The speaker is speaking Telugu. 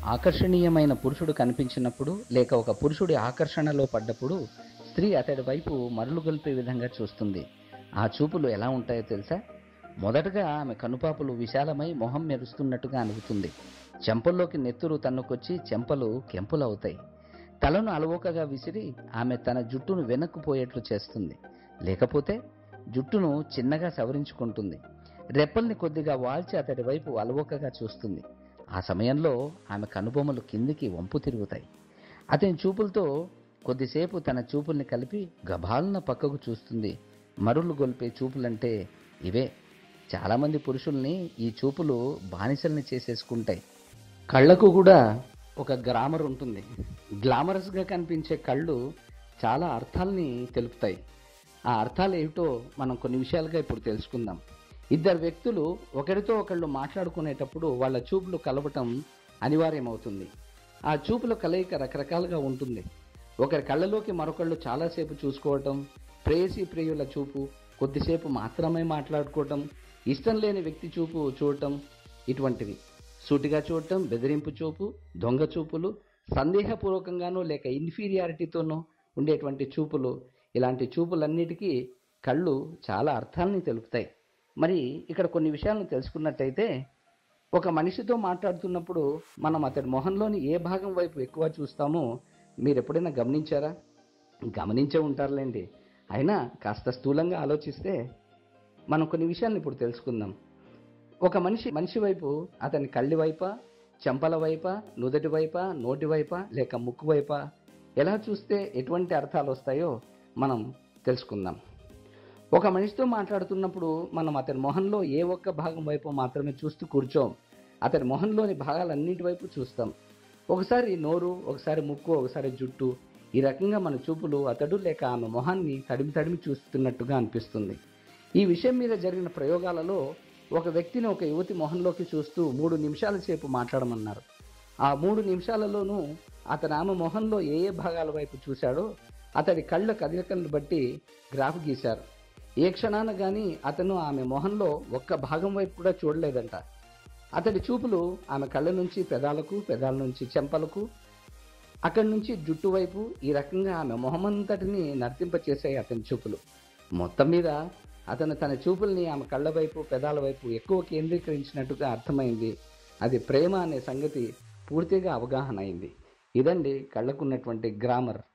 ఆకర్షణీయమైన పురుషుడు కనిపించినప్పుడు లేక ఒక పురుషుడి ఆకర్షణలో పడ్డప్పుడు స్త్రీ అతడి వైపు మరులు గొల్పే విధంగా చూస్తుంది ఆ చూపులు ఎలా ఉంటాయో తెలుసా మొదటగా ఆమె కనుపాపులు విశాలమై మొహం మెరుస్తున్నట్టుగా అనిపిస్తుంది చెంపల్లోకి నెత్తురు తన్నుకొచ్చి చెంపలు కెంపులవుతాయి తలను అలవోకగా విసిరి ఆమె తన జుట్టును వెనక్కు పోయేట్లు చేస్తుంది లేకపోతే జుట్టును చిన్నగా సవరించుకుంటుంది రెప్పల్ని కొద్దిగా వాల్చి అతడి వైపు అలవోకగా చూస్తుంది ఆ సమయంలో ఆమె కనుబొమ్మలు కిందికి వంపు తిరుగుతాయి అతని చూపులతో కొద్దిసేపు తన చూపుల్ని కలిపి గభాలన పక్కకు చూస్తుంది మరులు గొల్పే చూపులంటే ఇవే చాలామంది పురుషుల్ని ఈ చూపులు బానిసల్ని చేసేసుకుంటాయి కళ్ళకు కూడా ఒక గ్రామర్ ఉంటుంది గ్లామరస్గా కనిపించే కళ్ళు చాలా అర్థాల్ని తెలుపుతాయి ఆ అర్థాలు ఏమిటో మనం కొన్ని విషయాలుగా ఇప్పుడు తెలుసుకుందాం ఇద్దరు వ్యక్తులు ఒకరితో ఒకళ్ళు మాట్లాడుకునేటప్పుడు వాళ్ళ చూపులు కలవటం అనివార్యమవుతుంది ఆ చూపుల కలయిక రకరకాలుగా ఉంటుంది ఒకరి కళ్ళలోకి మరొకళ్ళు చాలాసేపు చూసుకోవటం ప్రేయసి ప్రియుల చూపు కొద్దిసేపు మాత్రమే మాట్లాడుకోవటం ఇష్టం లేని వ్యక్తి చూపు చూడటం ఇటువంటివి సూటిగా చూడటం బెదిరింపు చూపు దొంగ చూపులు సందేహపూర్వకంగానో లేక ఇన్ఫీరియారిటీతోనో ఉండేటువంటి చూపులు ఇలాంటి చూపులన్నిటికీ కళ్ళు చాలా అర్థాలని తెలుపుతాయి మరి ఇక్కడ కొన్ని విషయాలను తెలుసుకున్నట్టయితే ఒక మనిషితో మాట్లాడుతున్నప్పుడు మనం అతడి మొహంలోని ఏ భాగం వైపు ఎక్కువ చూస్తామో మీరు ఎప్పుడైనా గమనించారా గమనించే ఉంటారులేండి అయినా కాస్త స్థూలంగా ఆలోచిస్తే మనం కొన్ని విషయాలను ఇప్పుడు తెలుసుకుందాం ఒక మనిషి మనిషి వైపు అతని కళ్ళి వైపా చెంపల వైపా నుదటి వైపా నోటి వైపా లేక ముక్కు వైపా ఎలా చూస్తే ఎటువంటి అర్థాలు వస్తాయో మనం తెలుసుకుందాం ఒక మనిషితో మాట్లాడుతున్నప్పుడు మనం అతని మొహంలో ఏ ఒక్క భాగం వైపు మాత్రమే చూస్తూ కూర్చోం అతని మొహంలోని భాగాలన్నిటి వైపు చూస్తాం ఒకసారి నోరు ఒకసారి ముక్కు ఒకసారి జుట్టు ఈ రకంగా మన చూపులు అతడు లేక ఆమె మొహాన్ని తడిమి తడిమి చూస్తున్నట్టుగా అనిపిస్తుంది ఈ విషయం మీద జరిగిన ప్రయోగాలలో ఒక వ్యక్తిని ఒక యువతి మొహంలోకి చూస్తూ మూడు నిమిషాల సేపు మాట్లాడమన్నారు ఆ మూడు నిమిషాలలోనూ అతను ఆమె మొహంలో ఏ ఏ భాగాల వైపు చూశాడో అతడి కళ్ళ కదలికలను బట్టి గ్రాఫ్ గీశారు ఏ క్షణాన కానీ అతను ఆమె మొహంలో ఒక్క భాగం వైపు కూడా చూడలేదంట అతడి చూపులు ఆమె కళ్ళ నుంచి పెదాలకు పెదాల నుంచి చెంపలకు అక్కడి నుంచి జుట్టు వైపు ఈ రకంగా ఆమె మొహమంతటిని నర్తింపచేసాయి అతని చూపులు మొత్తం మీద అతను తన చూపుల్ని ఆమె కళ్ళ వైపు పెదాల వైపు ఎక్కువ కేంద్రీకరించినట్టుగా అర్థమైంది అది ప్రేమ అనే సంగతి పూర్తిగా అవగాహన అయింది ఇదండి కళ్ళకున్నటువంటి గ్రామర్